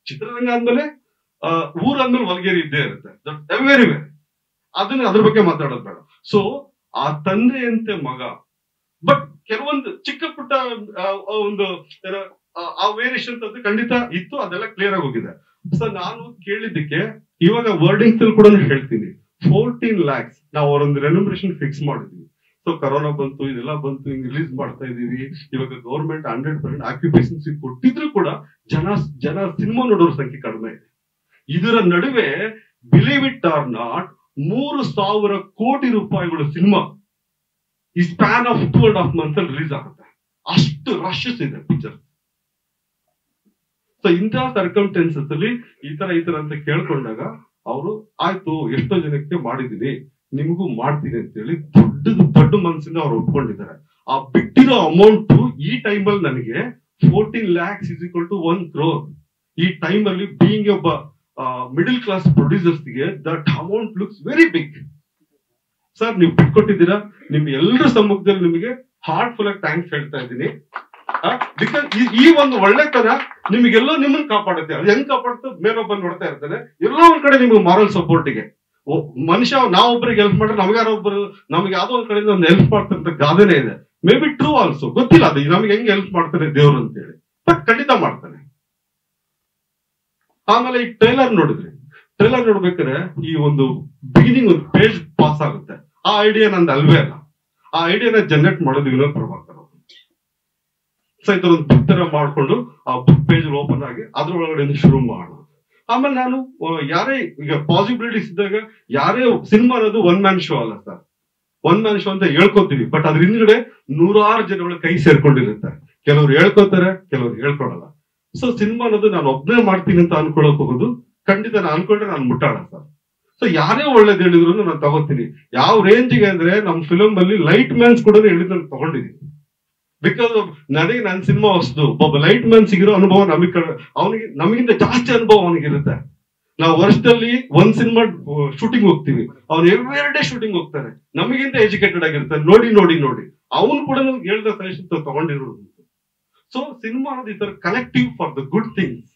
ಚಿತ್ರರಂಗ ಅಂದ್ಮೇಲೆ ಆ, ಊರ್ ಅಂದ್ಮೇಲೆ ವಲ್ಗೇರಿ ಇದ್ದೇ ಇರುತ್ತೆ ಎವ್ರಿವೇರ್ ಅದನ್ನ ಅದ್ರ ಬಗ್ಗೆ ಮಾತಾಡೋದು ಬೇಡ ಸೊ ಆ ತಂದೆಯಂತೆ ಮಗ ಬಟ್ ಕೆಲವೊಂದು ಚಿಕ್ಕ ಪುಟ್ಟ ಆ, ಆ ಒಂದು ಏನೋ, ಆ, ಆ ವೇರಿಯೇಷನ್ ಅದು ಖಂಡಿತ ಇತ್ತು ಅದೆಲ್ಲ ಕ್ಲಿಯರ್ ಆಗಿ ಹೋಗಿದೆ ಸೊ ನಾನು ಕೇಳಿದ್ದಕ್ಕೆ ಇವಾಗ ವರ್ಡಿಂಗ್ಸ್ ಅಲ್ಲಿ ಕೂಡ ಹೇಳ್ತೀನಿ ಫೋರ್ಟೀನ್ ಲ್ಯಾಕ್ಸ್ ನಾವು ಅವರೊಂದು ರೆನ್ಯುಮರೇಷನ್ ಫಿಕ್ಸ್ ಮಾಡಿದ್ವಿ ಸೊ ಕರೋನಾ ಬಂತು ಇದೆಲ್ಲ ಬಂತು ಹಿಂಗ್ ರಿಲೀಸ್ ಮಾಡ್ತಾ ಇದೀವಿ ಇವಾಗ ಗೌರ್ಮೆಂಟ್ ಹಂಡ್ರೆಡ್ ಪರ್ಸೆಂಟ್ ಆಕ್ಯುಪೇಷನ್ಸ್ ಕೊಟ್ಟಿದ್ರು ಕೂಡ ಜನ ಜನ ಸಿನಿಮಾ ನೋಡೋರ ಸಂಖ್ಯೆ ಕಡಿಮೆ ಇದೆ ಇದರ ನಡುವೆ ಬಿಲೀವ್ ಇಟ್ ಆರ್ ನಾಟ್ ಮೂರು ಸಾವಿರ ಕೋಟಿ ರೂಪಾಯಿಗಳ ಸಿನಿಮಾ ಈ span of two and half month ಅಲ್ಲಿ ರಿಲೀಸ್ ಆಗುತ್ತೆ ಅಷ್ಟು ರಶಸ್ ಇದೆ ಪಿಕ್ಚರ್ ಸೊ ಇಂತಹ ಸರ್ಕಮ್ಟೆನ್ಸಸ್ ಅಲ್ಲಿ ಈ ತರ ಈ ತರ ಅಂತ ಕೇಳ್ಕೊಂಡಾಗ ಅವರು ಆಯ್ತು ಎಷ್ಟೋ ಜನಕ್ಕೆ ಮಾಡಿದೀನಿ ನಿಮಗೂ ಮಾಡ್ತೀನಿ ಅಂತ ಹೇಳಿ ದೊಡ್ಡದು ದೊಡ್ಡ ಮನಸ್ಸಿಂದ ಅವ್ರು ಒಪ್ಕೊಂಡಿದ್ದಾರೆ ಆ ಬಿಟ್ಟಿರೋ ಅಮೌಂಟ್ ಈ ಟೈಮಲ್ಲಿ ನನಗೆ fourteen lakhs is equal to one crore ಈ ಟೈಮ್ ಅಲ್ಲಿ ಬೀಯಿಂಗ್ ಒಬ್ಬ ಮಿಡಿಲ್ ಕ್ಲಾಸ್ ಪ್ರೊಡ್ಯೂಸರ್ಸ್ ಗೆ that amount looks very big sir ನೀವು ಬಿಟ್ಕೊಟ್ಟಿದ್ದೀರಾ ನಿಮ್ ಎಲ್ಲರ ಸಮ್ಮುಖದಲ್ಲಿ ನಿಮಗೆ ಹಾರ್ಟ್ಫುಲ್ ಆಗಿ ಥ್ಯಾಂಕ್ಸ್ ಹೇಳ್ತಾ ಇದ್ದೀನಿ ಬಿಕಾಸ್ ಈ ಒಂದು ಒಳ್ಳೆತನ ನಿಮಗೆಲ್ಲೋ ನಿಮ್ಮನ್ನ ಕಾಪಾಡುತ್ತೆ ಅದು ಹೆಂಗ್ ಕಾಪಾಡುತ್ತೆ ಮೇಲೊಬ್ಬ ನೋಡ್ತಾ ಇರ್ತಾನೆ ಎಲ್ಲೋ ಒಂದ್ ಕಡೆ ನಿಮ್ಗೆ ಮಾರಲ್ ಸಪೋರ್ಟಿಗೆ ಮನುಷ್ಯ ನಾವೊಬ್ಬರಿಗೆ ಹೆಲ್ಪ್ ಮಾಡ್ರೆ ನಮ್ಗೆ ಯಾರೋ ಒಬ್ಬರು ನಮ್ಗೆ ಯಾವ್ದೋ ಒಂದ್ ಕಡೆಯಿಂದ ಒಂದು ಹೆಲ್ಪ್ ಮಾಡ್ತಂತ ಗಾದೆನೇ ಇದೆ ಮೇ ಬಿ ಟ್ರೂ ಆಲ್ಸೋ ಗೊತ್ತಿಲ್ಲ ಅದು ನಮ್ಗೆ ಹೆಂಗ್ ಹೆಲ್ಪ್ ಮಾಡ್ತಾನೆ ದೇವ್ರು ಅಂತ ಹೇಳಿ ಬಟ್ ಖಂಡಿತ ಮಾಡ್ತಾನೆ ಆಮೇಲೆ ಈ ಟ್ರೈಲರ್ ನೋಡಿದ್ರಿ ಟ್ರೈಲರ್ ನೋಡ್ಬೇಕಾದ್ರೆ ಈ ಒಂದು ಬಿಗಿನಿಂಗ್ ಒಂದು ಪೇಜ್ ಪಾಸ್ ಆಗುತ್ತೆ ಆ ಐಡಿಯಾ ನಂದು ಅಲ್ವೇ ಅಲ್ಲ ಆ ಐಡಿಯಾನ ಜನರೇಟ್ ಮಾಡೋದು ವಿನೋದ್ ಪ್ರಭಾಕರ್ ಅವರು ಸೊ ಈ ತರ ಒಂದು ಬುಕ್ ತರ ಮಾಡ್ಕೊಂಡು ಆ ಬುಕ್ ಪೇಜ್ ಓಪನ್ ಆಗಿ ಅದ್ರ ಒಳಗಡೆ ಶುರು ಮಾಡೋದು ಆಮೇಲೆ ನಾನು ಆ, ಯಾರೇ ಈಗ ಪಾಸಿಬಿಲಿಟೀಸ್ ಇದ್ದಾಗ ಯಾರೇ ಸಿನಿಮಾ ಅನ್ನೋದು ಒನ್ ಮ್ಯಾನ್ ಶೋ ಅಲ್ಲ ಸರ್ ಒನ್ ಮ್ಯಾನ್ ಶೋ ಅಂತ ಹೇಳ್ಕೊತೀವಿ ಬಟ್ ಅದ್ರ ಹಿಂದ್ಗಡೆ ನೂರಾರು ಜನಗಳ ಕೈ ಸೇರ್ಕೊಂಡಿರುತ್ತೆ ಕೆಲವ್ರು ಹೇಳ್ಕೊತಾರೆ ಕೆಲವ್ರು ಹೇಳ್ಕೊಳಲ್ಲ ಸೊ ಸಿನಿಮಾ ಅನ್ನೋದು ನಾನು ಒಬ್ನೇ ಮಾಡ್ತೀನಿ ಅಂತ ಅನ್ಕೊಳಕ್ ಹೋಗೋದು ಖಂಡಿತ ನಾನು ಅನ್ಕೊಂಡ್ರೆ ನಾನು ಮುಟ್ಟಾಳ ಸರ್ ಸೊ ಯಾರೇ ಒಳ್ಳೇದು ಹೇಳಿದ್ರು ನಾನು ತಗೋತೀನಿ ಯಾವ ರೇಂಜ್ಗೆ ಅಂದ್ರೆ ನಮ್ ಫಿಲಮ್ ಅಲ್ಲಿ ಲೈಟ್ ಮ್ಯಾನ್ಸ್ ಕೂಡ ಹೇಳಿದ್ ನಾನು ತಗೊಂಡಿದ್ದೀನಿ ಬಿಕಾಸ್ ನನಗೆ ನನ್ನ ಸಿನಿಮಾ ಹೊಸದು ಒಬ್ಬ ಲೈಟ್ ಮ್ಯಾನ್ ಸಿಗಿರೋ ಅನುಭವ ನಮಗೆ ಅವನಿಗೆ ನಮಗಿಂತ ಜಾಸ್ತಿ ಅನುಭವ ಅವನಿಗಿರುತ್ತೆ ನಾವು ವರ್ಷದಲ್ಲಿ ಒಂದ್ ಸಿನಿಮಾ ಶೂಟಿಂಗ್ ಹೋಗ್ತೀವಿ ಅವ್ನು ಎವ್ರಿ ಡೇ ಶೂಟಿಂಗ್ ಹೋಗ್ತಾನೆ ನಮಗಿಂತ ಎಜುಕೇಟೆಡ್ ಆಗಿರ್ತಾನೆ ನೋಡಿ ನೋಡಿ ನೋಡಿ ಅವನು ಕೂಡ ನಮ್ಗೆ ಹೇಳ್ದ ಸಜೆಷನ್ ತಗೊಂಡಿರೋದು ಸೊ ಸಿನಿಮಾ ಅನ್ನೋದು ಈ ತರ collective for the good things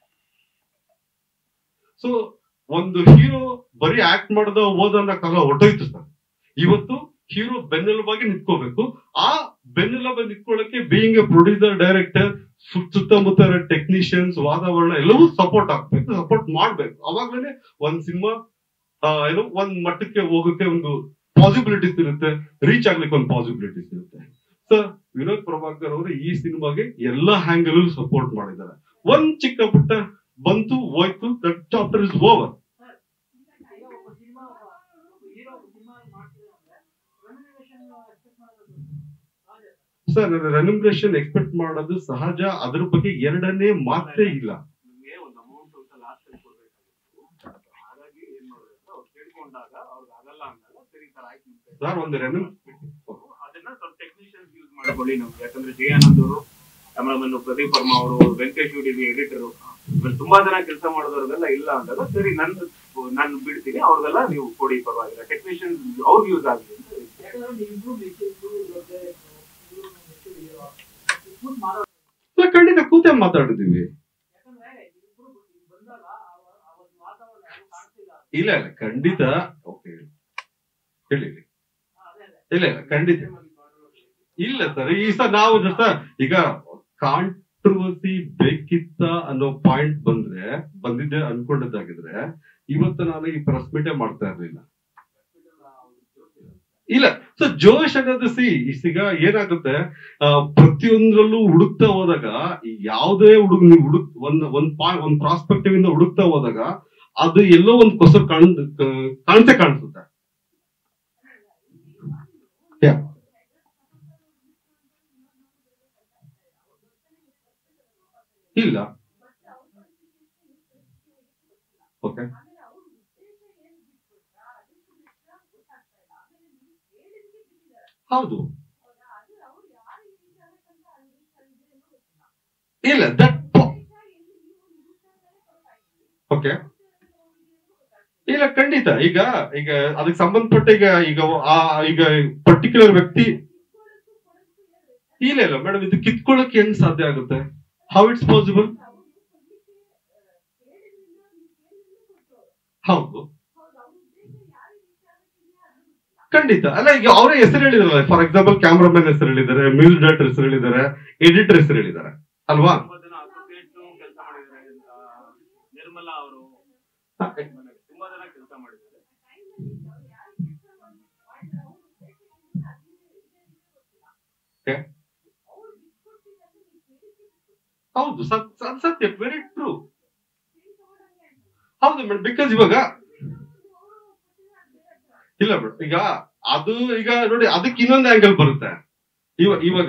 so ಒಂದು ಹೀರೋ ಬರೀ ಆಕ್ಟ್ ಮಾಡದ ಓದ ಅನ್ನೋ ಕಾಲ ಹೊಟ್ಟೋಯ್ತು ಸರ್ ಇವತ್ತು ಹೀರೋ ಬೆನ್ನೆಲುಬಾಗಿ ನಿಂತ್ಕೋಬೇಕು ಆ ಬೆನ್ನೆಲುಬಾಗಿ ನಿಂತ್ಕೊಳ್ಳಕ್ಕೆ ಬೀಯಿಂಗ್ ಎ ಪ್ರೊಡ್ಯೂಸರ್ ಡೈರೆಕ್ಟರ್ ಸುತ್ತಮುತ್ತ ಟೆಕ್ನಿಷಿಯನ್ಸ್ ವಾತಾವರಣ ಎಲ್ಲವೂ ಸಪೋರ್ಟ್ ಆಗ್ಬೇಕು ಸಪೋರ್ಟ್ ಮಾಡ್ಬೇಕು ಅವಾಗ್ಲೇ ಒಂದ್ ಸಿನಿಮಾ ಏನೋ ಒಂದ್ ಮಟ್ಟಕ್ಕೆ ಹೋಗಕ್ಕೆ ಒಂದು ಪಾಸಿಬಿಲಿಟೀಸ್ ಇರುತ್ತೆ ರೀಚ್ ಆಗ್ಲಿಕ್ಕೆ ಒಂದು ಪಾಸಿಬಿಲಿಟೀಸ್ ಇರುತ್ತೆ ಸರ್ ವಿನೋದ್ ಪ್ರಭಾಕರ್ ಅವರು ಈ ಸಿನಿಮಾಗೆ ಎಲ್ಲಾ ಹ್ಯಾಂಗಲ್ ಸಪೋರ್ಟ್ ಮಾಡಿದ್ದಾರೆ ಒಂದ್ ಚಿಕ್ಕ ಪುಟ್ಟ ಬಂತು ಹೋಯ್ತು ದಟ್ ಚಾಪ್ಟರ್ ಇಸ್ ಓವರ್ ಈಗ ಒಬ್ಬ ಸಿನಿಮಾ ಹೀರೋ ಸಿನಿಮಾ ಮಾಡ್ತಿದ್ರೆ ರೆಮ್ಯುನರೇಷನ್ ಎಕ್ಸ್ಪೆಕ್ಟ್ ಮಾಡೋದು ಹಾಗೆ ಸರ್ ನಾನು ರೆನ್ಯುಮರೇಷನ್ ಎಕ್ಸ್ಪೆಕ್ಟ್ ಮಾಡೋದು ಸಹಜ ಅದ್ರ ಬಗ್ಗೆ ಎರಡನೇ ಮಾತೇ ಇಲ್ಲ ನಿಮ್ಗೆ ಒಂದು ಅಮೌಂಟ್ ಅಂತ ಲಾಸ್ಟ್ ಟೈಮ್ ಕೊಡ್ಬೇಕಾಗಿತ್ತು ಹಾಗಾಗಿ ಏನ್ ಮಾಡ್ಬೇಕು ಅವ್ರು ಕೇಳ್ಕೊಂಡಾಗ ಅವ್ರಿಗೆ ಆಗಲ್ಲ ಅಂದಾಗ ಸರಿ ಸರ್ ಆಯ್ತು ನಿಮ್ ಕೈ ಸರ್ ಒಂದು ರೆನ್ಯೂ ಅದನ್ನ ಸ್ವಲ್ಪ ಟೆಕ್ನಿಷಿಯನ್ಸ್ ಯೂಸ್ ಮಾಡ್ಕೊಳ್ಳಿ ನಮ್ಗೆ ಯಾಕಂದ್ರೆ ಜಯ ಆನಂದ್ ಅವರು ಕ್ಯಾಮರಾಮನ್ ಪ್ರದೀಪ್ ವರ್ಮಾ ಅವರು ವೆಂಕಟೇಶ್ ಡಿ ಎಡಿಟರ್ ತುಂಬಾ ಜನ ಕೆಲಸ ಮಾಡೋದವ್ರಿಗೆಲ್ಲ ಇಲ್ಲ ಅಂದಾಗ ಸರಿ ನನ್ ನಾನು ಬಿಡ್ತೀನಿ ಅವ್ರಿಗೆಲ್ಲ ನೀವು ಕೊಡಿ ಪರವಾಗಿಲ್ಲ ಟೆಕ್ನಿಷಿಯನ್ ಅವ್ರಿಗೆ ಯೂಸ್ ಆಗಲಿ ಅಂತ ಹೇಳಿ. ಯಾಕಂದ್ರೆ ಇಬ್ರು ಮೆಚ್ಚು ದೊಡ್ಡ ಇಬ್ರು ಮೆಚ್ಚು ಹೀರೋ ಇಬ್ರು ಮಾಡೋ ಸರ್, ಖಂಡಿತ ಕೂತೆ ಮಾತಾಡಿದೀವಿ ಯಾಕಂದ್ರೆ ಇಬ್ರು ಬಂದಾಗ ಅವ- ಅವತ್ತು ವಾತಾವರಣ ಯಾರು ಕಾಣ್ತಿಲ್ಲ ಇಲ್ಲ ಇಲ್ಲ ಖಂಡಿತ ಓಕೆ ಹೇಳಿ ಹೇಳಿ. ಅದೇ ಅದೇ ಇಲ್ಲ ಇಲ್ಲ ಖಂಡಿತ ಇಲ್ಲ ಸರ್ ಈ ಸರ್ ನಾವು ಸರ್ ಈಗ ಕಾಂಟ್ರವರ್ಸಿ ಬೇಕಿತ್ತ ಅನ್ನೋ ಪಾಯಿಂಟ್ ಬಂದ್ರೆ ಬಂದಿದ್ದೆ ಅನ್ಕೊಂಡದ್ದಾಗಿದ್ರೆ ಇವತ್ತು ನಾನು ಈ ಪ್ರೆಸ್ ಮೀಟೇ ಮಾಡ್ತಾ ಇರ್ಲಿಲ್ಲ ಇಲ್ಲ ಸೊ ಜೋಶ್ ಅನ್ನೋದು ಸಿ ಈಗ ಏನಾಗುತ್ತೆ ಆ, ಪ್ರತಿಯೊಂದ್ರಲ್ಲೂ ಹುಡುಕ್ತಾ ಹೋದಾಗ ಯಾವುದೇ ಹುಡುಗ ನೀವು ಹುಡುಕ್ ಒಂದ್ ಒಂದ್ ಪಾ ಒಂದ್ ಪ್ರಾಸ್ಪೆಕ್ಟಿವ್ ಇಂದ ಹುಡುಕ್ತಾ ಹೋದಾಗ ಅದು ಎಲ್ಲೋ ಒಂದ್ ಕೊಸ ಕಾಣ್ ಕಾಣ್ಸೇ ಕಾಣಿಸುತ್ತೆ Yeah. ಇಲ್ಲ ಓಕೆ ಹೌದು ಇಲ್ಲ ದಟ್ ಓಕೆ ಇಲ್ಲ ಖಂಡಿತ ಈಗ ಈಗ ಅದಕ್ಕೆ ಸಂಬಂಧಪಟ್ಟ ಈಗ ಈಗ ಆ ಈಗ ಪರ್ಟಿಕ್ಯುಲರ್ ವ್ಯಕ್ತಿ ಇಲ್ಲ ಇಲ್ಲ ಮೇಡಮ್ ಇದು ಕಿತ್ಕೊಳ್ಳಕ್ಕೆ ಹೆಂಗ್ ಸಾಧ್ಯ ಆಗುತ್ತೆ ಹೌ ಇಟ್ಸ್ ಪಾಸಿಬಲ್ ಹೌದು ಖಂಡಿತ ಅಲ್ಲ ಈಗ ಅವರೇ ಹೆಸರು ಹೇಳಿದಾರಲ್ಲ ಫಾರ್ ಎಕ್ಸಾಂಪಲ್ ಕ್ಯಾಮ್ರಾಮನ್ ಹೆಸರು ಹೇಳಿದ್ದಾರೆ ಮ್ಯೂಸಿಕ್ ಡೈರೆಕ್ಟರ್ ಹೆಸರು ಹೇಳಿದ್ದಾರೆ ಎಡಿಟರ್ ಹೆಸರು ಹೇಳಿದ್ದಾರೆ ಅಲ್ವಾ ತುಂಬಾ ಜನ ಅಸೋಸಿಯೇಟ್ ಕೆಲಸ ಮಾಡಿದ್ದಾರೆ ಆ, ನಿರ್ಮಲಾ ಅವರು ಹ, ತುಂಬಾ ಜನ ಕೆಲಸ ಮಾಡಿದ್ದಾರೆ Okay. ಹೌದು ಸತ್- ಸತ್- ಸತ್ಯ ವೆರಿ ಟ್ರೂ ಹೌದು ಮೇಡಮ್ ಬಿಕಾಸ್ ಇವಾಗ ಇಲ್ಲ ಮೇಡಮ್ ಈಗ ಅದು ಈಗ ನೋಡಿ ಅದಕ್ಕೆ ಇನ್ನೊಂದು ಆಂಗಲ್ ಬರುತ್ತೆ ಇವ ಇವಾಗ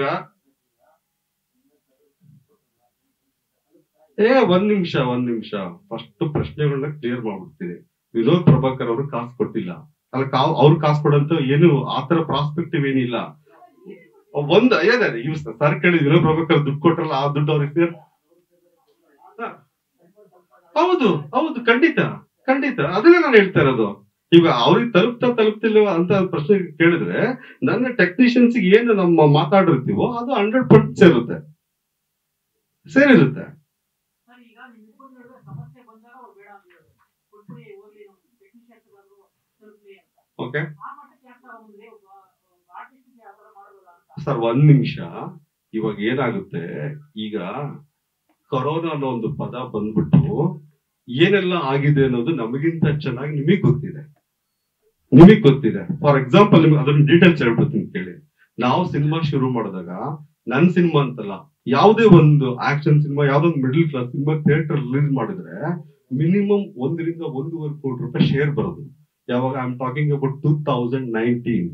ಏ ಒಂದ್ ನಿಮಿಷ ಒಂದ್ ನಿಮಿಷ ಫಸ್ಟ್ ಪ್ರಶ್ನೆಗಳನ್ನ ಕ್ಲಿಯರ್ ಮಾಡ್ಬಿಡ್ತೀನಿ ವಿನೋದ್ ಪ್ರಭಾಕರ್ ಅವರು ಕಾಸು ಕೊಟ್ಟಿಲ್ಲ ಅಲ್ಲ ಕಾವ್- ಅವ್ರು ಕಾಸು ಕೊಡಂತ ಏನು ಆತರ ಪ್ರಾಸ್ಪೆಕ್ಟಿವ್ ಏನಿಲ್ಲ ಒಂದ್ ಏನೇ ಇವ್ ಸರ್ ಕೇಳಿ ವಿನೋದ್ ಪ್ರಭಾಕರ್ ದುಡ್ಡು ಕೊಟ್ರಲ್ಲ ಆ ದುಡ್ಡು ಅವ್ರಿಗೆ ಸೇರ್ ಹ. ಹೌದು ಹೌದು ಖಂಡಿತ ಖಂಡಿತ ಅದನ್ನೇ ನಾನು ಹೇಳ್ತಾ ಇರೋದು ಈಗ ಅವ್ರಿಗೆ ತಲುಪ್ತಾ ತಲುಪ್ತಿಲ್ಲ ಅಂತ ಪ್ರಶ್ನೆ ಕೇಳಿದ್ರೆ ನನ್ನ ಟೆಕ್ನಿಷಿಯನ್ಸ್ ಏನು ನಮ್ಮ ಮಾತಾಡಿರ್ತೀವೋ ಅದು ಹಂಡ್ರೆಡ್ ಪರ್ಸೆಂಟ್ ಸೇರುತ್ತೆ ಸೇರಿರುತ್ತೆ ಸರ್ ಈಗ ನಿಮ್ ಇಬ್ಬರ ನಡುವೆ ಸಮಸ್ಯೆ ಬಂದಾಗ ಅವ್ರು ಬೇಡ ಅಂದಿದ್ದಾರೆ ಕೊಟ್ಬಿಡಿ ಹೋಗ್ಲಿ ನಮ್ ಟೆಕ್ನಿಷಿಯನ್ಸ್ ಬಂದ್ರು ತಲುಪ್ಲಿ ಅಂತ ಓಕೆ ಆ ಮಟ್ಟಕ್ಕೆ ಯಾಕೆ ಬಂದ್ರೆ ಒಬ್ಬ ಆರ್ಟಿಸ್ಟ್ ಆ ತರ ಮಾಡೋದಲ್ಲ ಅಂತ ಸರ್ ಒಂದ್ ನಿಮಿಷ ಇವಾಗ ಏನಾಗುತ್ತೆ ಈಗ ಕೊರೋನಾ ಅನ್ನೋ ಒಂದು ಪದ ಬಂದ್ಬಿಟ್ಟು ಏನೆಲ್ಲ ಆಗಿದೆ ಅನ್ನೋದು ನಮಗಿಂತ ಚೆನ್ನಾಗಿ ನಿಮಗ್ ಗೊತ್ತಿದೆ ನಿಮಗ್ ಗೊತ್ತಿದೆ ಫಾರ್ ಎಕ್ಸಾಂಪಲ್ ನಿಮ್ಗೆ ಅದನ್ನ ಡೀಟೇಲ್ಸ್ ಹೇಳ್ಬಿಡ್ತೀನಿ ಕೇಳಿ ನಾವು ಸಿನಿಮಾ ಶುರು ಮಾಡಿದಾಗ ನನ್ ಸಿನಿಮಾ ಅಂತಲ್ಲ ಯಾವುದೇ ಒಂದು ಆಕ್ಷನ್ ಸಿನಿಮಾ ಯಾವ್ದೋ ಒಂದು middle class cinema theatre release ಮಾಡಿದ್ರೆ ಮಿನಿಮಮ್ ಒಂದರಿಂದ ಒಂದೂವರೆ ಕೋಟಿ ರೂಪಾಯಿ ಶೇರ್ ಬರೋದು ಯಾವಾಗ I am talking about two thousand nineteen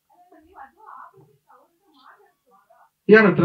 ಯಾರ ಹತ್ರ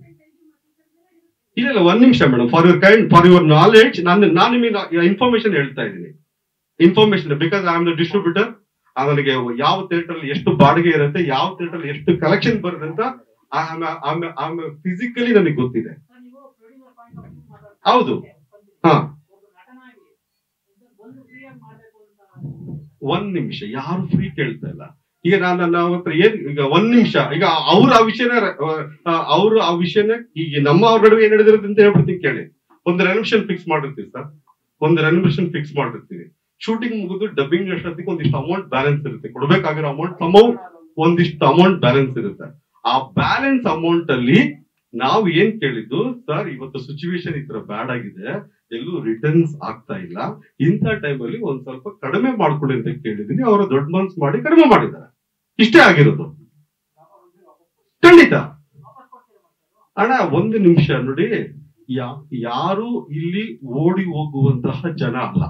ಇಲ್ಲ ಇಲ್ಲ ಒಂದ್ ನಿಮಿಷ madam for your kind for your knowledge ನಾನು ನಾನು ನಿಮಗೆ ಇನ್ಫಾರ್ಮೇಶನ್ ಹೇಳ್ತಾ ಇದ್ದೀನಿ information because I am the distributor ನನಗೆ ಯಾವ ಥಿಯೇಟರ್ ಅಲ್ಲಿ ಎಷ್ಟು ಬಾಡಿಗೆ ಇರುತ್ತೆ ಯಾವ ಥಿಯೇಟರ್ ಎಷ್ಟು ಕಲೆಕ್ಷನ್ ಬರುತ್ತೆ ಅಂತ ಫಿಸಿಕಲಿ ನನಗೆ ಗೊತ್ತಿದೆ ಸರ್ ನೀವು ಪ್ರೊಡ್ಯೂಸರ್ ಪಾಯಿಂಟ್ ಆಫ್ ವ್ಯೂ ಮಾತಾಡ್ತಾ ಹೌದು. ಬಂದಿದ್ದೀರಿ. ಹಾ ಒಬ್ಬ ನಟನಾಗಿ ಬಂದು ಫ್ರೀ ಆಗಿ ಮಾಡ್ಬೇಕು ಅಂತ ಒಂದ್ ನಿಮಿಷ ಯಾರು ಫ್ರೀ ಕೇಳ್ತಾ ಇಲ್ಲ ಈಗ ನಾನು ನನ್ನ ಹತ್ರ ಏನ್ ಈಗ ಒಂದ್ ನಿಮಿಷ ಈಗ ಅವ್ರು ಆ ವಿಷಯನ ಅವರು ಆ ವಿಷಯನ ಈಗ ನಮ್ಮ ಅವ್ರ ನಡುವೆ ಏನ್ ನಡೆದಿರೋದು ಅಂತ ಹೇಳ್ಬಿಡ್ತೀನಿ ಕೇಳಿ ಒಂದು ರೆನಿಮಿಷನ್ ಫಿಕ್ಸ್ ಮಾಡಿರ್ತೀವಿ ಸರ್ ಒಂದು ರೆನಿಮಿಷನ್ ಫಿಕ್ಸ್ ಮಾಡಿರ್ತೀವಿ ಶೂಟಿಂಗ್ ಮುಗಿದು ಡಬ್ಬಿಂಗ್ ಅಷ್ಟೊತ್ತಿಗೆ ಒಂದಿಷ್ಟು ಅಮೌಂಟ್ ಬ್ಯಾಲೆನ್ಸ್ ಇರುತ್ತೆ ಕೊಡ್ಬೇಕಾಗಿರೋ ಅಮೌಂಟ್ ಅಮೌಂಟ್ ಒಂದಿಷ್ಟು ಅಮೌಂಟ್ ಬ್ಯಾಲೆನ್ಸ್ ಇರುತ್ತೆ ಆ ಬ್ಯಾಲೆನ್ಸ್ ಅಮೌಂಟ್ ಅಲ್ಲಿ ನಾವು ಏನ್ ಕೇಳಿದ್ದು ಸರ್ ಇವತ್ತು ಸಿಚುವೇಶನ್ ಈ ತರ ಬ್ಯಾಡ್ ಆಗಿದೆ ಎಲ್ಲೂ ರಿಟರ್ನ್ಸ್ ಆಗ್ತಾ ಇಲ್ಲ ಇಂಥ ಟೈಮಲ್ಲಿ ಒಂದ್ ಸ್ವಲ್ಪ ಕಡಿಮೆ ಮಾಡ್ಕೊಡಿ ಅಂತ ಕೇಳಿದೀನಿ ಅವರ ದೊಡ್ಡ ಮನ್ಸ್ ಮಾಡಿ ಕಡಿಮೆ ಮಾಡಿದ್ದಾರೆ ಇಷ್ಟೇ ಆಗಿರೋದು ಖಂಡಿತ ಅಣ್ಣ ಒಂದು ನಿಮಿಷ ನೋಡಿ ಯಾ- ಯಾರು ಇಲ್ಲಿ ಓಡಿ ಹೋಗುವಂತಹ ಜನ ಅಲ್ಲ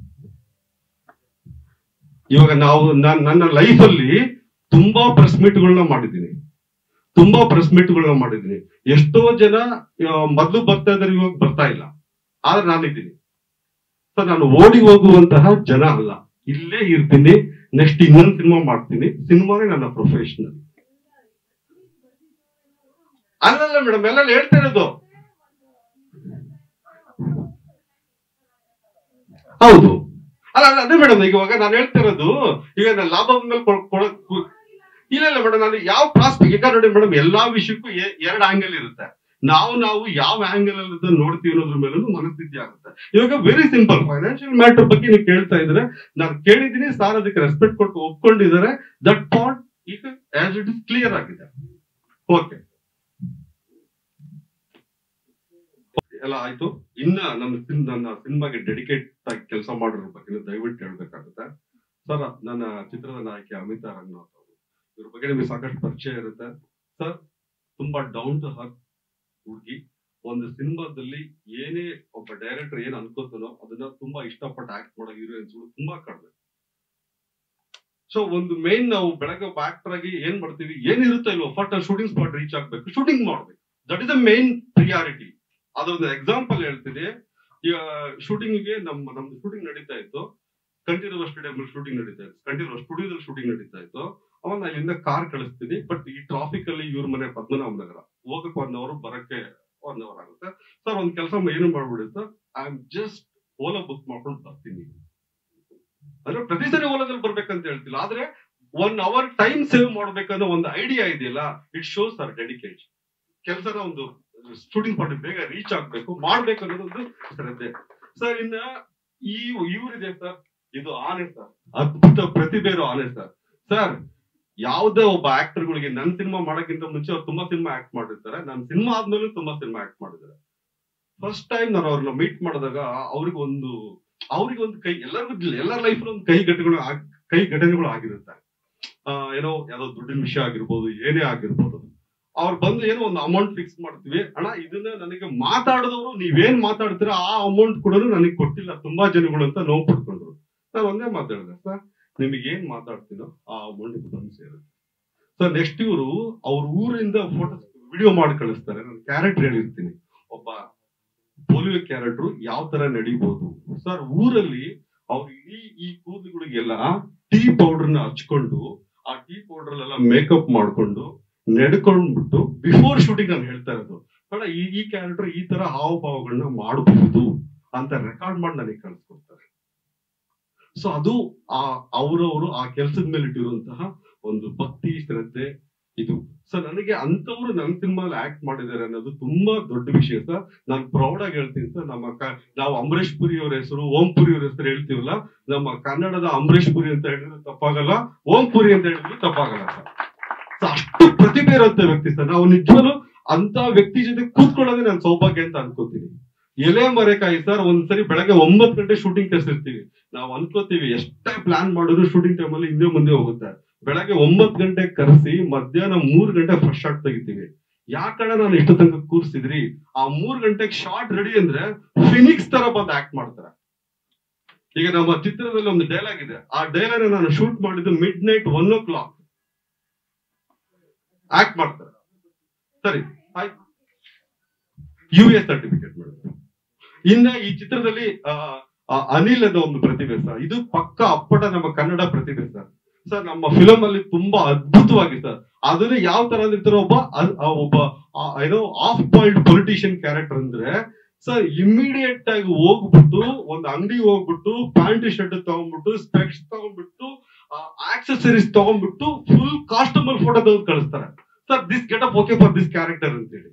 ಇವಾಗ ನಾವು ನಾನ್- ನನ್ನ ಲೈಫ್ ಅಲ್ಲಿ ತುಂಬಾ ಪ್ರೆಸ್ ಮೀಟ್ಗಳನ್ನ ಮಾಡಿದ್ದೀನಿ ತುಂಬಾ ಪ್ರೆಸ್ ಮೀಟ್ಗಳನ್ನ ಮಾಡಿದ್ದೀನಿ ಎಷ್ಟೋ ಜನ ಆ, ಮೊದ್ಲು ಬರ್ತಾ ಇದ್ದಾರೆ ಇವಾಗ ಬರ್ತಾ ಇಲ್ಲ ಆದ್ರೆ ನಾನಿದ್ದೀನಿ ಸೊ ನಾನು ಓಡಿ ಹೋಗುವಂತಹ ಜನ ಅಲ್ಲ ಇಲ್ಲೇ ಇರ್ತೀನಿ ನೆಕ್ಸ್ಟ್ ಇನ್ನೊಂದು ಸಿನಿಮಾ ಮಾಡ್ತೀನಿ ಸಿನಿಮಾನೇ ನನ್ನ ಪ್ರೊಫೆಷನಲ್ ಅಲ್ಲಲ್ಲ ಮೇಡಮ್ ಎಲ್ಲ ಹೇಳ್ತಾ ಇರೋದು ಹೌದು ಅಲ್ಲ ಅಲ್ಲ ಅದೇ ಮೇಡಮ್ ಈಗ ಇವಾಗ ನಾನು ಹೇಳ್ತಾ ಇರೋದು ಈಗ ನಾನು ಲಾಭ ಮೇಲೆ ಕೊಡಕ್ ಇಲ್ಲ ಇಲ್ಲ ಮೇಡಮ್ ನಾನು ಯಾವ ಪ್ರಾಸ್ಪೆಕ್ಟ್ ಈಗ ನೋಡಿ ಮೇಡಮ್ ಎಲ್ಲಾ ವಿಷಯಕ್ಕೂ ಎ- ಎರಡು ಆಂಗಲ್ ಇರುತ್ತೆ ನಾವು ನಾವು ಯಾವ ಆಂಗಲ್ ಅಲ್ಲಿ ಇದನ್ನ ನೋಡ್ತೀವಿ ಅನ್ನೋದ್ರ ಮೇಲೂ ಮನಸ್ಥಿತಿ ಆಗುತ್ತೆ ಇವಾಗ ವೆರಿ ಸಿಂಪಲ್ ಫೈನಾನ್ಷಿಯಲ್ ಮ್ಯಾಟರ್ ಬಗ್ಗೆ ನೀವು ಕೇಳ್ತಾ ಇದ್ರೆ ನಾನು ಕೇಳಿದ್ದೀನಿ ಸಾರ್ ಅದಕ್ಕೆ ರೆಸ್ಪೆಕ್ಟ್ ಕೊಟ್ಟು ಒಪ್ಕೊಂಡಿದ್ದಾರೆ ದಟ್ ಪಾಯಿಂಟ್ ಈಗ ಆಸ್ ಇಟ್ ಇಸ್ ಕ್ಲಿಯರ್ ಆಗಿದೆ ಓಕೆ ಎಲ್ಲ ಆಯ್ತು ಇನ್ನ ನನ್ನ ಸಿನ್ ನನ್ನ ಸಿನಿಮಾಗೆ ಡೆಡಿಕೇಟ್ ಆಗಿ ಕೆಲಸ ಮಾಡಿರೋ ಬಗ್ಗೆ ದಯವಿಟ್ಟು ಹೇಳ್ಬೇಕಾಗುತ್ತೆ ಸರ್ ನನ್ನ ಚಿತ್ರದ ನಾಯಕಿ ಅಮಿತಾ ರಂಗನಾಥ್ ಅವರು ಇವ್ರ ಬಗ್ಗೆ ನಿಮಗೆ ಸಾಕಷ್ಟು ಪರಿಚಯ ಇರುತ್ತೆ ಸರ್ ತುಂಬಾ ಡೌನ್ ಟು ಹರ್ತ್ ಹುಡುಗಿ ಒಂದು ಸಿನಿಮಾದಲ್ಲಿ ಏನೇ ಒಬ್ಬ ಡೈರೆಕ್ಟರ್ ಏನ್ ಅನ್ಕೋತಾನೋ ಅದನ್ನ ತುಂಬಾ ಇಷ್ಟಪಟ್ಟು ಆಕ್ಟ್ ಮಾಡೋ ಹೀರೋಯಿನ್ಸ್ ತುಂಬಾ ಕಡಿಮೆ ಸೊ ಒಂದು ಮೇನ್ ನಾವು ಬೆಳಗ್ಗೆ ಒಬ್ಬ ಆಕ್ಟರ್ ಆಗಿ ಏನ್ ಮಾಡ್ತೀವಿ ಏನಿರುತ್ತೋ ಇಲ್ವೋ ಫಟ್ ಶೂಟಿಂಗ್ ಸ್ಪಾಟ್ ರೀಚ್ ಆಗ್ಬೇಕು ಶೂಟಿಂಗ್ ಮಾಡ್ಬೇಕು that is the main priority ಅದೊಂದು ಎಕ್ಸಾಂಪಲ್ ಹೇಳ್ತೀನಿ ಈಗ shooting ಗೆ ನಮ್ಮ ನಮ್ದು ಶೂಟಿಂಗ್ ನಡೀತಾ ಇತ್ತು ಕಂಠೀರವ ಸ್ಟೇಡಿಯಂ ಶೂಟಿಂಗ್ ನಡೀತಾ ಇತ್ತು ಕಂಠೀರವ ಸ್ಟುಡಿಯೋದಲ್ಲಿ ಶೂಟಿಂಗ್ ನಡೀತಾ ಇತ್ತು ಅವಾಗ ನಾನು ಇಲ್ಲಿಂದ ಕಾರ್ ಕಳಿಸ್ತೀನಿ ಬಟ್ ಈ ಟ್ರಾಫಿಕ್ ಅಲ್ಲಿ ಇವ್ರ ಮನೆ ಪದ್ಮನಾಭ ನಗರ ಹೋಗಕ್ಕೆ ಒನ್ ಅವರ್ ಬರಕ್ಕೆ ಒನ್ ಅವರ್ ಆಗುತ್ತೆ ಸರ್ ಒಂದ್ ಕೆಲಸ ಏನು ಮಾಡ್ಬಿಡಿ sir I am just Ola book ಮಾಡ್ಕೊಂಡು ಬರ್ತೀನಿ ಅಂದ್ರೆ ಪ್ರತಿ ಸರಿ ಓಲಾದಲ್ಲಿ ಬರ್ಬೇಕಂತ ಹೇಳ್ತಿಲ್ಲ ಆದ್ರೆ ಒನ್ ಅವರ್ ಟೈಮ್ ಸೇವ್ ಮಾಡ್ಬೇಕನ್ನೋ ಒಂದು ಐಡಿಯಾ ಇದೆಯಲ್ಲ ಇಟ್ ಶೋಸ್ ಸರ್ ಡೆಡಿಕೇಟ್ ಕೆಲಸನ ಒಂದು ಶೂಟಿಂಗ್ ಪಾರ್ಟಿ ಬೇಗ ರೀಚ್ ಆಗ್ಬೇಕು ಮಾಡ್ಬೇಕು ಅನ್ನೋದೊಂದು ಶ್ರದ್ಧೆ ಸರ್ ಇನ್ನ ಈ ಇವ್ರಿದೆ ಸರ್ ಇದು ಆನೆ ಸರ್ ಅದ್ಭುತ ಪ್ರತಿಭೆ ಇರೋ ಆನೆ ಸರ್ ಸರ್ ಯಾವುದೇ ಒಬ್ಬ ಆಕ್ಟರ್ ಗಳಿಗೆ ನನ್ ಸಿನಿಮಾ ಮಾಡಕ್ಕಿಂತ ಮುಂಚೆ ಅವ್ರು ತುಂಬಾ ಸಿನಿಮಾ ಆಕ್ಟ್ ಮಾಡಿರ್ತಾರೆ ನನ್ ಸಿನಿಮಾ ಆದ್ಮೇಲೆ ತುಂಬಾ ಸಿನಿಮಾ ಆಕ್ಟ್ ಮಾಡಿದ್ದಾರೆ ಫಸ್ಟ್ ಟೈಮ್ ನಾನು ಅವ್ರನ್ನ ಮೀಟ್ ಮಾಡಿದಾಗ ಅವ್ರಿಗೆ ಒಂದು ಅವ್ರಿಗೆ ಒಂದು ಕೈ ಎಲ್ಲರಿಗೂ ಎಲ್ಲರ ಲೈಫ್ ಒಂದು ಕೈ ಘಟನೆಗಳು ಆಗ್- ಕೈ ಘಟನೆಗಳು ಆಗಿರುತ್ತೆ ಆ, ಏನೋ ಯಾವ್ದೋ ದುಡ್ಡಿನ ವಿಷಯ ಆಗಿರ್ಬೋದು ಏನೇ ಆಗಿರ್ಬೋದು ಅವ್ರು ಬಂದು ಏನೋ ಒಂದು ಅಮೌಂಟ್ ಫಿಕ್ಸ್ ಮಾಡ್ತೀವಿ ಅಣ್ಣ ಇದನ್ನ ನನಗೆ ಮಾತಾಡಿದವರು ನೀವೇನ್ ಮಾತಾಡ್ತೀರಾ ಆ ಅಮೌಂಟ್ ಕೂಡ ನನಗೆ ಕೊಟ್ಟಿಲ್ಲ ತುಂಬಾ ಜನಗಳು ಅಂತ ನೋವು ಪಡ್ಕೊಂಡ್ರು ನಾನು ಒಂದೇ ಮಾತಾಡಿದೆ ಸರ್ ನಿಮಗೆ ಏನ್ ಮಾತಾಡ್ತೀನೋ ಆ ಅಮೌಂಟ್ ಬಂದು ಸೇರುತ್ತೆ ಸರ್ ನೆಕ್ಸ್ಟ್ ಇವರು ಅವ್ರ ಊರಿಂದ ಫೋಟೋ ವಿಡಿಯೋ ಮಾಡಿ ಕಳಿಸ್ತಾರೆ ನಾನು ಕ್ಯಾರೆಕ್ಟರ್ ಹೇಳಿರ್ತೀನಿ ಒಬ್ಬ ಪೋಲಿಯೋ ಕ್ಯಾರೆಕ್ಟರ್ ಯಾವ ತರ ನಡಿಬಹುದು ಸರ್ ಊರಲ್ಲಿ ಅವ್ರು ಇಡೀ ಈ ಕೂದಲುಗಳಿಗೆಲ್ಲ ಟೀ ಪೌಡರ್ ನ ಹಚ್ಕೊಂಡು ಆ ಟೀ ಪೌಡರ್ ಎಲ್ಲ ಮೇಕಪ್ ಮಾಡ್ಕೊಂಡು ನಡ್ಕೊಂಡ್ಬಿಟ್ಟು ಬಿಫೋರ್ ಶೂಟಿಂಗ್ ನಾನು ಹೇಳ್ತಾ ಇರೋದು ಬೇಡ ಈ ಈ ಕ್ಯಾರೆಕ್ಟರ್ ಈ ತರ ಹಾವಭಾವಗಳನ್ನ ಮಾಡಬಹುದು ಅಂತ ರೆಕಾರ್ಡ್ ಮಾಡಿ ನನಗೆ ಕಳಿಸ್ಕೊಡ್ತಾರೆ ಸೊ ಅದು ಆ ಅವರವರು ಆ ಕೆಲಸದ ಮೇಲೆ ಇಟ್ಟಿರುವಂತಹ ಒಂದು ಭಕ್ತಿ ಶ್ರದ್ಧೆ ಇದು ಸೊ ನನಗೆ ಅಂತವ್ರು ನನ್ನ ಸಿನಿಮಾಲಿ ಆಕ್ಟ್ ಮಾಡಿದ್ದಾರೆ ಅನ್ನೋದು ತುಂಬಾ ದೊಡ್ಡ ವಿಷಯ ಸರ್ ನಾನು ಪ್ರೌಡ್ ಆಗಿ ಹೇಳ್ತೀನಿ ಸರ್ ನಮ್ಮ ಕ- ನಾವು ಅಂಬರೀಶ್ ಪುರಿ ಅವ್ರ ಹೆಸರು ಓಂ ಪುರಿ ಅವ್ರ ಹೆಸರು ಹೇಳ್ತೀವಲ್ಲ ನಮ್ಮ ಕನ್ನಡದ ಅಂಬರೀಶ್ ಪುರಿ ಅಂತ ಹೇಳಿದ್ರೆ ತಪ್ಪಾಗಲ್ಲ ಓಂ ಪುರಿ ಅಂತ ಹೇಳಿದ್ರೆ ತಪ್ಪಾಗಲ್ಲ ಸರ್ ಸೊ ಅಷ್ಟು ಪ್ರತಿಭೆ ಇರುವಂತ ವ್ಯಕ್ತಿ ಸರ್ ನಾವು ನಿಜವಾಗ್ಲೂ ಅಂತ ವ್ಯಕ್ತಿ ಜೊತೆ ಕೂತ್ಕೊಳ್ಳೋದೇ ನಾನು ಸೌಭಾಗ್ಯ ಅಂತ ಅನ್ಕೋತೀನಿ ಎಲೆ ಮರೆಕಾಯಿ ಸರ್ ಒಂದ್ಸರಿ ಬೆಳಗ್ಗೆ ಒಂಬತ್ತು ಗಂಟೆ ಶೂಟಿಂಗ್ ಕರ್ಸಿರ್ತೀವಿ ನಾವು ಅನ್ಕೋತೀವಿ ಎಷ್ಟೇ ಪ್ಲಾನ್ ಮಾಡಿದ್ರು ಶೂಟಿಂಗ್ ಟೈಮಲ್ಲಿ ಹಿಂದೆ ಮುಂದೆ ಹೋಗುತ್ತೆ ಬೆಳಗ್ಗೆ ಒಂಬತ್ತು ಗಂಟೆ ಕರೆಸಿ ಮಧ್ಯಾಹ್ನ ಮೂರ್ ಗಂಟೆ ಫ್ರೆಶ್ ಶಾಟ್ ತೆಗಿತೀವಿ ಯಾಕಣ್ಣ ನಾನು ಇಷ್ಟು ತನಕ ಕೂರ್ಸಿದ್ರಿ ಆ ಮೂರ್ ಗಂಟೆಗೆ ಶಾರ್ಟ್ ರೆಡಿ ಅಂದ್ರೆ ಫಿನಿಕ್ಸ್ ತರ ಬಂದು ಆಕ್ಟ್ ಮಾಡ್ತಾರೆ ಈಗ ನಮ್ಮ ಚಿತ್ರದಲ್ಲಿ ಒಂದು ಡೈಲಾಗ್ ಇದೆ ಆ ಡೈಲಾಗ್ ನಾನು ಶೂಟ್ ಮಾಡಿದ್ದು midnight one o'clock act ಮಾಡ್ತಾರೆ ಸರಿ ಆಯ್ತು ಯು ಎಸ್ ಸರ್ಟಿಫಿಕೇಟ್ ಮಾಡಿದ್ರು ಇನ್ನ ಈ ಚಿತ್ರದಲ್ಲಿ ಆ, ಆ, ಅನಿಲ್ ಅನ್ನೋ ಒಂದು ಪ್ರತಿಭೆ ಸರ್ ಇದು ಪಕ್ಕ ಅಪ್ಪಟ ನಮ್ಮ ಕನ್ನಡ ಪ್ರತಿಭೆ ಸರ್ ಸರ್ ನಮ್ಮ ಫಿಲಂ ಅಲ್ಲಿ ತುಂಬಾ ಅದ್ಭುತವಾಗಿ ಸರ್ ಅದನ್ನ ಯಾವ ತರ ಅಂದಿರ್ತಾರೆ ಒಬ್ಬ ಅ- ಆ ಒಬ್ಬ ಆ, ಏನೋ ಆಫ್ ಬಾಯ್ಲ್ಡ್ ಪೊಲಿಟಿಷಿಯನ್ ಕ್ಯಾರೆಕ್ಟರ್ ಅಂದ್ರೆ ಸರ್ ಇಮಿಡಿಯೇಟ್ ಆಗಿ ಹೋಗ್ಬಿಟ್ಟು ಒಂದು ಅಂಗಡಿ ಹೋಗ್ಬಿಟ್ಟು ಪ್ಯಾಂಟ್ ಶರ್ಟ್ ತಗೊಂಡ್ಬಿಟ್ಟು ಸ್ಪೆಕ್ಸ್ ತಗೊಂಡ್ಬಿಟ್ಟು ಆಕ್ಸೆಸರೀಸ್ ತಗೊಂಡ್ಬಿಟ್ಟು ಫುಲ್ ಕಾಸ್ಟಮರ್ ಫೋಟೋ ತೆಗೆದು ಕಳಿಸ್ತಾರೆ sir this get up okay for this character ಅಂತೇಳಿ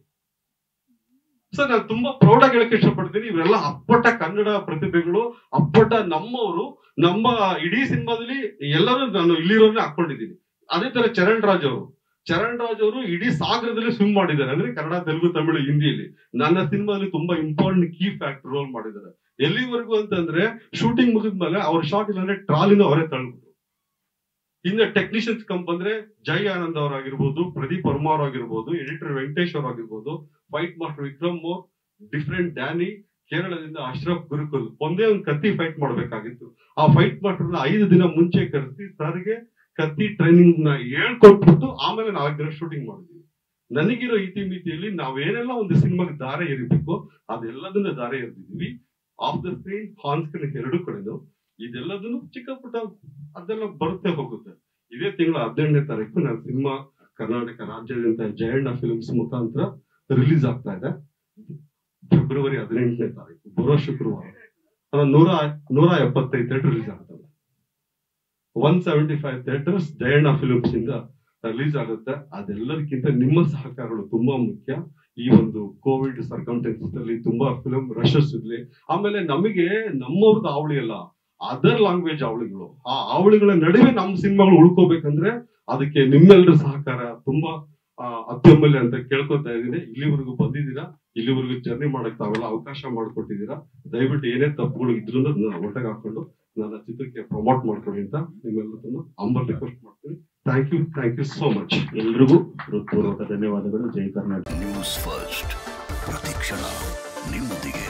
ಸರ್ ನಾನು ತುಂಬಾ ಪ್ರೌಡ್ ಆಗಿ ಹೇಳಕ್ ಇಷ್ಟಪಡ್ತೀನಿ ಇವರೆಲ್ಲ ಅಪ್ಪಟ ಕನ್ನಡ ಪ್ರತಿಭೆಗಳು ಅಪ್ಪಟ ನಮ್ಮವರು ನಮ್ಮ ಇಡೀ ಸಿನಿಮಾದಲ್ಲಿ ಎಲ್ಲರೂ ನಾನು ಇಲ್ಲಿರೋನೇ ಹಾಕೊಂಡಿದ್ದೀನಿ ಅದೇ ತರ ಚರಣ್ ರಾಜ್ ಅವರು ಚರಣ್ ರಾಜ್ ಅವರು ಇಡೀ ಸಾಗರದಲ್ಲಿ ಸ್ವಿಮ್ ಮಾಡಿದ್ದಾರೆ ಅಂದ್ರೆ ಕನ್ನಡ ತೆಲುಗು ತಮಿಳು ಹಿಂದಿಯಲ್ಲಿ ನನ್ನ ಸಿನಿಮಾದಲ್ಲಿ ತುಂಬಾ ಇಂಪಾರ್ಟೆಂಟ್ ಕೀ ಫ್ಯಾಕ್ಟರ್ ರೋಲ್ ಮಾಡಿದ್ದಾರೆ ಎಲ್ಲಿವರೆಗೂ ಅಂತಂದ್ರೆ ಶೂಟಿಂಗ್ ಮುಗಿದ್ಮೇಲೆ ಅವ್ರ ಶಾರ್ಟ್ ಇಲ್ಲಾಂದ್ರೆ ಟ್ರಾಲಿನ ಅವರೇ ತಳ್ಬಿಟ್ರು ಇನ್ನ ಟೆಕ್ನಿಷಿಯನ್ಸ್ ಕಂಪ್ ಬಂದ್ರೆ ಜೈ ಆನಂದ್ ಅವರಾಗಿರ್ಬೋದು ಪ್ರದೀಪ್ ವರ್ಮಾರ್ ಆಗಿರ್ಬೋದು ಎಡಿಟರ್ ವೆಂಕಟೇಶ್ ಅವ್ರು ಆಗಿರ್ಬೋದು fight master Vikram different Danny ಕೇರಳದಿಂದ ಅಶ್ರಫ್ ಗುರುಕುಲ್ ಒಂದೇ ಒಂದು ಕತ್ತಿ ಫೈಟ್ ಮಾಡ್ಬೇಕಾಗಿತ್ತು ಆ ಫೈಟ್ ಮಾಸ್ಟರ್ನ ಐದು ದಿನ ಮುಂಚೆ ಕರೆಸಿ ಸರ್ಗೆ ಕತ್ತಿ ಟ್ರೈನಿಂಗ್ ನ ಹೇಳ್ಕೊಟ್ಬಿಟ್ಟು ಆಮೇಲೆ ನಾಲ್ಕು ದಿನ ಶೂಟಿಂಗ್ ಮಾಡಿದ್ವಿ ನನಗಿರೋ ಇತಿಮಿತಿಯಲ್ಲಿ ನಾವೇನೆಲ್ಲ ಒಂದು ಸಿನಿಮಾಗೆ ದಾರೆ ಎರಿಬೇಕು ಅದೆಲ್ಲದನ್ನ ದಾರೆ ಎರೆದಿದ್ವಿ off the screen on screen ಎರಡು ಕಡೆನು ಇದೆಲ್ಲದನ್ನು ಚಿಕ್ಕ ಪುಟ್ಟ ಅದೆಲ್ಲ ಬರುತ್ತೆ ಹೋಗುತ್ತೆ ಇದೇ ತಿಂಗಳ ಹದಿನೆಂಟನೇ ತಾರೀಕು ನನ್ನ ಸಿನಿಮಾ ಕರ್ನಾಟಕ ರಾಜ್ಯಾದ್ಯಂತ ಜಯಣ್ಣ ಫಿಲ್ಮ್ಸ್ ಮುಖಾಂತರ ರಿಲೀಸ್ ಆಗ್ತಾ ಇದೆ ಫೆಬ್ರವರಿ ಹದಿನೆಂಟನೇ ತಾರೀಕು ಬರೋ ಶುಕ್ರವಾರ ಅದು ನೂರ ನೂರ ಎಪ್ಪತ್ತೈದು ಥಿಯೇಟರ್ ರಿಲೀಸ್ ಆಗ್ತದೆ one seventy five theatres Jayanna films ಇಂದ ರಿಲೀಸ್ ಆಗುತ್ತೆ ಅದೆಲ್ಲದಕ್ಕಿಂತ ನಿಮ್ಮ ಸಹಕಾರಗಳು ತುಂಬಾ ಮುಖ್ಯ ಈ ಒಂದು ಕೋವಿಡ್ ಸರ್ಕಮ್ಟೆನ್ಸಸ್ ಅಲ್ಲಿ ತುಂಬಾ ಫಿಲ್ಮ್ ರಶಸ್ ಇರ್ಲಿ ಆಮೇಲೆ ನಮಗೆ ನಮ್ಮವ್ರದ್ದು ಅವಳಿ ಅಲ್ಲ ಅದರ್ ಲ್ಯಾಂಗ್ವೇಜ್ ಅವಳಿಗಳು ಆ ಅವಳಿಗಳ ನಡುವೆ ನಮ್ಮ ಸಿನಿಮಾಗಳು ಉಳ್ಕೋಬೇಕಂದ್ರೆ ಅದಕ್ಕೆ ನಿಮ್ಮೆಲ್ಲರ ಸಹಕಾರ ತುಂಬಾ ಆ, ಅತ್ಯಮೂಲ್ಯ ಅಂತ ಕೇಳ್ಕೊತಾ ಇದ್ದೀನಿ ಇಲ್ಲಿವರೆಗೂ ಬಂದಿದ್ದೀರಾ ಇಲ್ಲಿವರೆಗೂ ಜರ್ನಿ ಮಾಡಕ್ ತಾವೆಲ್ಲ ಅವಕಾಶ ಮಾಡಿಕೊಟ್ಟಿದ್ದೀರಾ ದಯವಿಟ್ಟು ಏನೇ ತಪ್ಪುಗಳು ಇದ್ರೂ ಅದನ್ನ ಒಟ್ಟಿಗೆ ಹಾಕೊಂಡು ನನ್ನ ಚಿತ್ರಕ್ಕೆ ಪ್ರಮೋಟ್ ಮಾಡ್ಕೊಡಿ ಅಂತ ನಿಮ್ಮೆಲ್ಲರನ್ನು ಅಂಬಲ್ ರಿಕ್ವೆಸ್ಟ್ ಮಾಡ್ತೀನಿ thank you thank you so much ಎಲ್ರಿಗೂ ಹೃತ್ಪೂರ್ವಕ ಧನ್ಯವಾದಗಳು ಜೈ ಕರ್ನಾಟಕ ನ್ಯೂಸ್ ಫಸ್ಟ್ ಪ್ರತಿಕ್ಷಣ ನಿಮ್ಮೊಂದಿಗೆ